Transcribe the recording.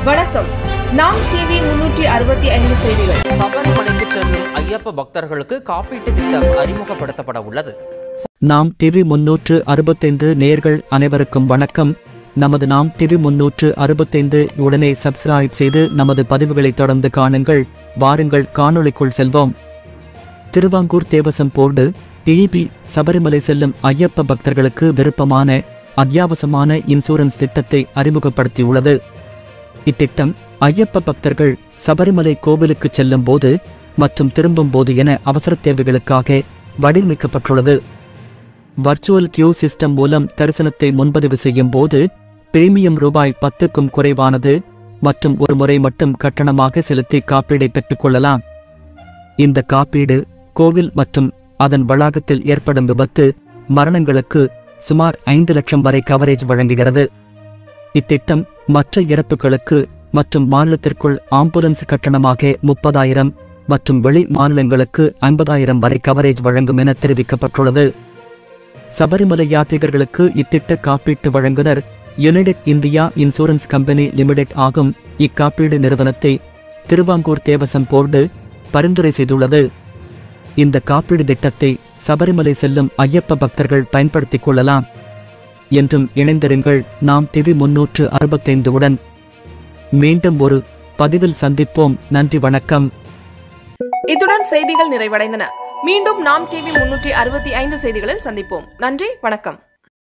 வணக்கம் நாம் டிவி முன்னூற்றி அறுபத்தி ஐந்து செய்திகள் சபரிமலைக்கு செல்லும் ஐயப்ப பக்தர்களுக்கு காப்பீட்டு திட்டம் அறிமுகப்படுத்தப்பட உள்ளது நாம் டிவி முன்னூற்று அறுபத்தைந்து நேர்கள் அனைவருக்கும் வணக்கம் நமது நாம் டிவி முன்னூற்று அறுபத்தைந்து உடனே சப்ஸ்கிரைப் செய்து நமது பதிவுகளை தொடர்ந்து காணுங்கள் வாருங்கள் காணொளிக்குள் செல்வோம் திருவாங்கூர் தேவசம் போர்டு டிஇபி சபரிமலை செல்லும் ஐயப்ப பக்தர்களுக்கு விருப்பமான அத்தியாவசியமான இன்சூரன்ஸ் திட்டத்தை அறிமுகப்படுத்தியுள்ளது இத்திட்டம் ஐயப்ப பக்தர்கள் சபரிமலை கோவிலுக்கு செல்லும் போது மற்றும் திரும்பும் போது என அவசர தேவைகளுக்காக வடிவமைக்கப்பட்டுள்ளது வர்ச்சுவல் கியூ சிஸ்டம் மூலம் தரிசனத்தை முன்பதிவு செய்யும் போது பிரீமியம் ரூபாய் பத்துக்கும் குறைவானது மற்றும் ஒரு முறை மட்டும் கட்டணமாக செலுத்தி காப்பீடை பெற்றுக்கொள்ளலாம் இந்த காப்பீடு கோவில் மற்றும் அதன் வளாகத்தில் ஏற்படும் விபத்து மரணங்களுக்கு சுமார் ஐந்து லட்சம் வரை கவரேஜ் வழங்குகிறது இத்திட்டம் மற்ற இறப்புகளுக்கு மற்றும் மாநிலத்திற்குள் ஆம்புலன்ஸ் கட்டணமாக முப்பதாயிரம் மற்றும் வெளி மாநிலங்களுக்கு ஐம்பதாயிரம் வரை கவரேஜ் வழங்கும் என தெரிவிக்கப்பட்டுள்ளது சபரிமலை யாத்ரீகர்களுக்கு இத்திட்ட காப்பீட்டு வழங்குனர் United India Insurance Company Limited ஆகும் இக்காப்பீடு நிறுவனத்தை திருவாங்கூர் தேவசம் போர்டு பரிந்துரை செய்துள்ளது இந்த காப்பீடு திட்டத்தை சபரிமலை செல்லும் ஐயப்ப பக்தர்கள் பயன்படுத்திக் கொள்ளலாம் என்றும் இணைந்திருங்கள் நாம் டிவி முன்னூற்று அறுபத்தைந்து உடன் மீண்டும் ஒரு பதிவில் சந்திப்போம் நன்றி வணக்கம் இத்துடன் செய்திகள் நிறைவடைந்தன மீண்டும் நாம் டிவி முன்னூற்றி அறுபத்தி ஐந்து செய்திகளில் சந்திப்போம் நன்றி வணக்கம்